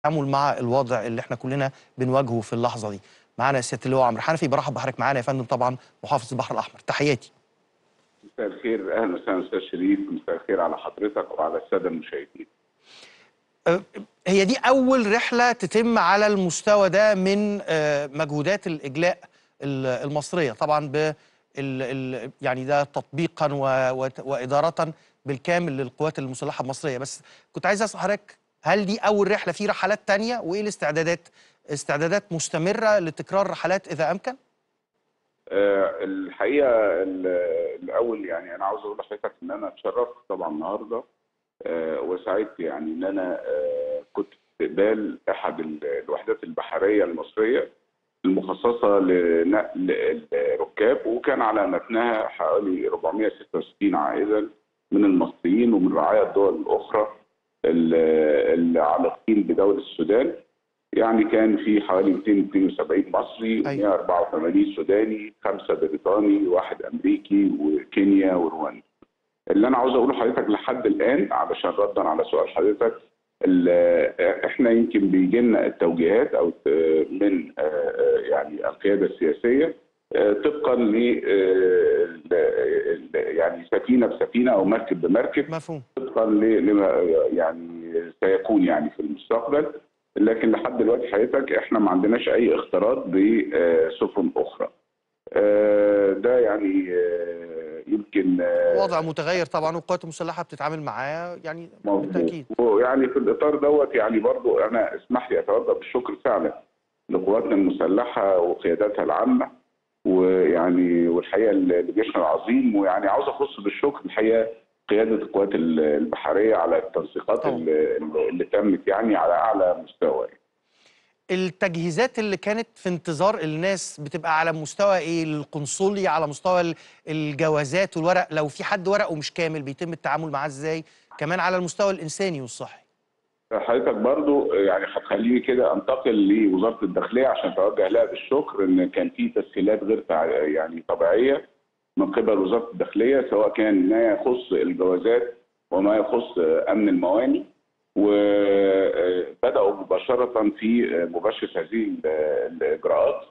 التعامل مع الوضع اللي احنا كلنا بنواجهه في اللحظه دي معانا سياده اللواء عمرو حنفي برحب بحضرتك معانا يا فندم طبعا محافظ البحر الاحمر تحياتي مساء الخير اهلا وسهلا استاذ شريف مساء الخير على حضرتك وعلى الساده المشاهدين أه، هي دي اول رحله تتم على المستوى ده من أه، مجهودات الاجلاء ال- المصريه طبعا ب ال- ال- يعني ده تطبيقا و- وت- واداره بالكامل للقوات المسلحه المصريه بس كنت عايز اسال حضرتك هل دي اول رحله في رحلات تانية وايه الاستعدادات استعدادات مستمره لتكرار رحلات اذا امكن آه الحقيقه ال- الاول يعني انا عاوز اقول لحضرتك ان انا اتشرفت طبعا النهارده آه وسعدت يعني ان انا آه كنت في استقبال احد ال- الوحدات البحريه المصريه المخصصه لنقل الركاب وكان على متنها حوالي 466 عائدا من المصريين ومن رعايا الدول الاخرى ال- العالقين بدوله السودان يعني كان في حوالي 272 مصري أيوة. 184 سوداني خمسه بريطاني واحد امريكي وكينيا ورواندا اللي انا عاوز اقوله لحضرتك لحد الان علشان ردا على سؤال حضرتك ال- احنا يمكن بيجي لنا التوجيهات او ت- من آه، آه، يعني القياده السياسيه آه، طبقا ل آه، ل- ل- يعني سفينه بسفينه او مركب بمركب مفهوم طبقا ل- لما يعني سيكون يعني في المستقبل لكن لحد دلوقتي حضرتك احنا ما عندناش اي اختلاط بسفن اخرى آه، ده يعني آه، يمكن آه، وضع متغير طبعا والقوات المسلحه بتتعامل معاه يعني مظبوط. بالتاكيد ويعني في الاطار دوت يعني برضو انا اسمح لي اتوجه بالشكر فعلا لقواتنا المسلحه وقياداتها العامه ويعني والحقيقه لجيشنا العظيم ويعني عاوز اخص بالشكر الحقيقه قياده القوات ال- البحريه على التنسيقات طبعا. اللي, اللي تمت يعني على اعلى مستوى التجهيزات اللي كانت في انتظار الناس بتبقى على مستوى ايه القنصلي على مستوى ال- الجوازات والورق لو في حد ورقه مش كامل بيتم التعامل معاه ازاي كمان على المستوى الانساني والصحي حضرتك برضو يعني هتخليني كده انتقل لوزاره الداخليه عشان اتوجه لها بالشكر ان كان في تسهيلات غير تع- يعني طبيعيه من قبل وزاره الداخليه سواء كان ما يخص الجوازات وما يخص امن المواني وبداوا مباشره في مباشره هذه ال- الاجراءات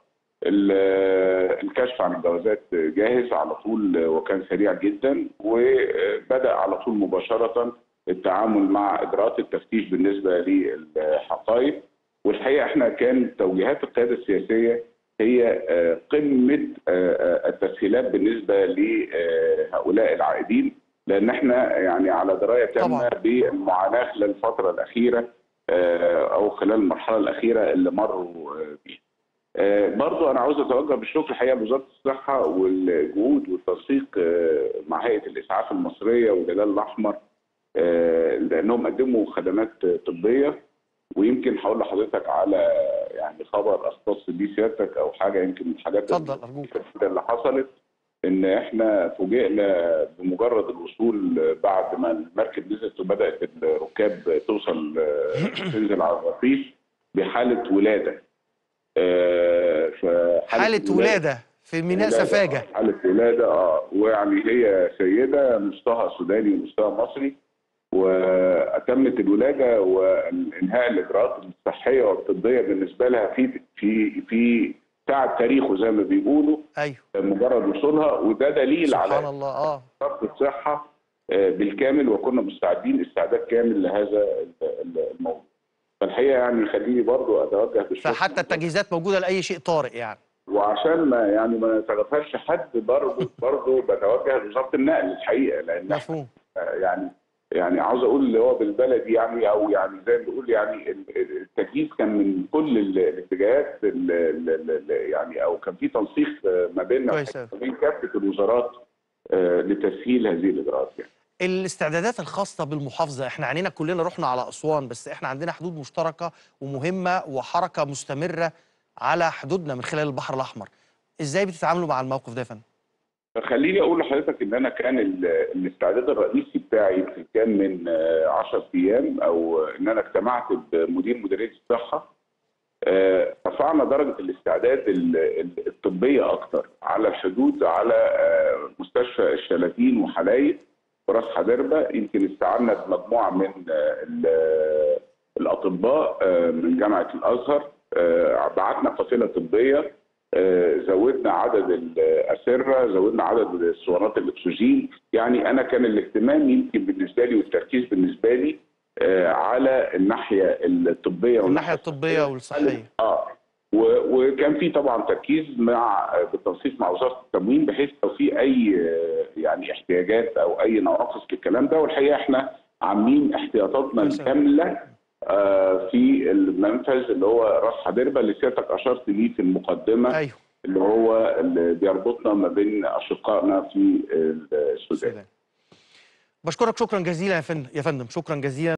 ال- الكشف عن الجوازات جاهز على طول وكان سريع جدا وبدا على طول مباشره التعامل مع اجراءات التفتيش بالنسبه للحقائق والحقيقه احنا كان توجيهات القياده السياسيه هي آه، قمه آه، آه، التسهيلات بالنسبه لهؤلاء العائدين لان احنا يعني على درايه طبعاً. تامه بالمعاناه خلال الفتره الاخيره آه، او خلال المرحله الاخيره اللي مروا آه، بيها. آه، برضو انا عاوز اتوجه بالشكر الحقيقه لوزاره الصحه والجهود والتنسيق آه، مع هيئه الاسعاف المصريه والهلال الاحمر آه، لانهم قدموا خدمات طبيه ويمكن هقول لحضرتك على يعني خبر اختص بيه سيادتك او حاجه يمكن من الحاجات اتفضل ارجوك الكتيرة اللي حصلت ان احنا فوجئنا بمجرد الوصول بعد ما المركب نزلت وبدات الركاب توصل آه، تنزل على الرصيف بحاله ولاده آه، فحالة حاله ولاده في ميناء ولادة، سفاجه آه، حالة ولادة اه ويعني هي سيدة نصها سوداني ونصها مصري وأتمت الولادة وإنهاء الإجراءات الصحية والطبية بالنسبة لها في في في ساعة تاريخه زي ما بيقولوا ايوه مجرد وصولها وده دليل سبحان على الله اه وزارة الصحة آه، بالكامل وكنا مستعدين استعداد كامل لهذا ال- ال- الموضوع. فالحقيقة يعني خليني برضو أتوجه بالشكر فحتى التجهيزات موجوده لاي شيء طارئ يعني وعشان ما يعني ما نتغفلش حد برضه برضه بتوجه لوزاره النقل الحقيقه لان مفهوم يعني يعني عاوز اقول اللي هو بالبلدي يعني او يعني زي ما بنقول يعني ال- ال- التجهيز كان من كل ال- الاتجاهات ال- ال- ال- ال- يعني او كان في تنسيق ما بيننا كويس أوي. وبين كافه الوزارات آه، لتسهيل هذه الاجراءات يعني. الاستعدادات الخاصة بالمحافظة احنا عنينا كلنا رحنا على أسوان بس احنا عندنا حدود مشتركة ومهمة وحركة مستمرة على حدودنا من خلال البحر الأحمر ازاي بتتعاملوا مع الموقف ده يا فندم؟ خليني اقول لحضرتك ان انا كان ال- الاستعداد الرئيسي بتاعي يمكن كان من 10 ايام او ان انا اجتمعت بمدير مديريه الصحه آه، رفعنا درجه الاستعداد ال- ال- الطبيه اكتر على الحدود على آه، مستشفى الشلاتين وحلايب وراس حدربه يمكن استعنا بمجموعه من آه، ال- الاطباء آه، من جامعه الازهر آه، بعتنا قافله طبيه آه، زودنا عدد الاسره زودنا عدد اسطوانات الاكسجين يعني انا كان الاهتمام يمكن بالنسبه لي والتركيز بالنسبه لي آه، على الناحيه الطبيه الناحيه الطبيه والصحيه اه و- وكان في طبعا تركيز مع بالتنسيق مع وزاره التموين بحيث لو في اي آه، يعني احتياجات او اي نواقص في الكلام ده والحقيقه احنا عاملين احتياطاتنا كويس أوي. الكامله آه، في المنفذ اللي هو راس حديربه اللي سيادتك اشرت ليه في المقدمه ايوه اللي هو اللي بيربطنا ما بين اشقائنا في السودان السودان بشكرك شكرا جزيلا يا فندم يا فندم شكرا جزيلا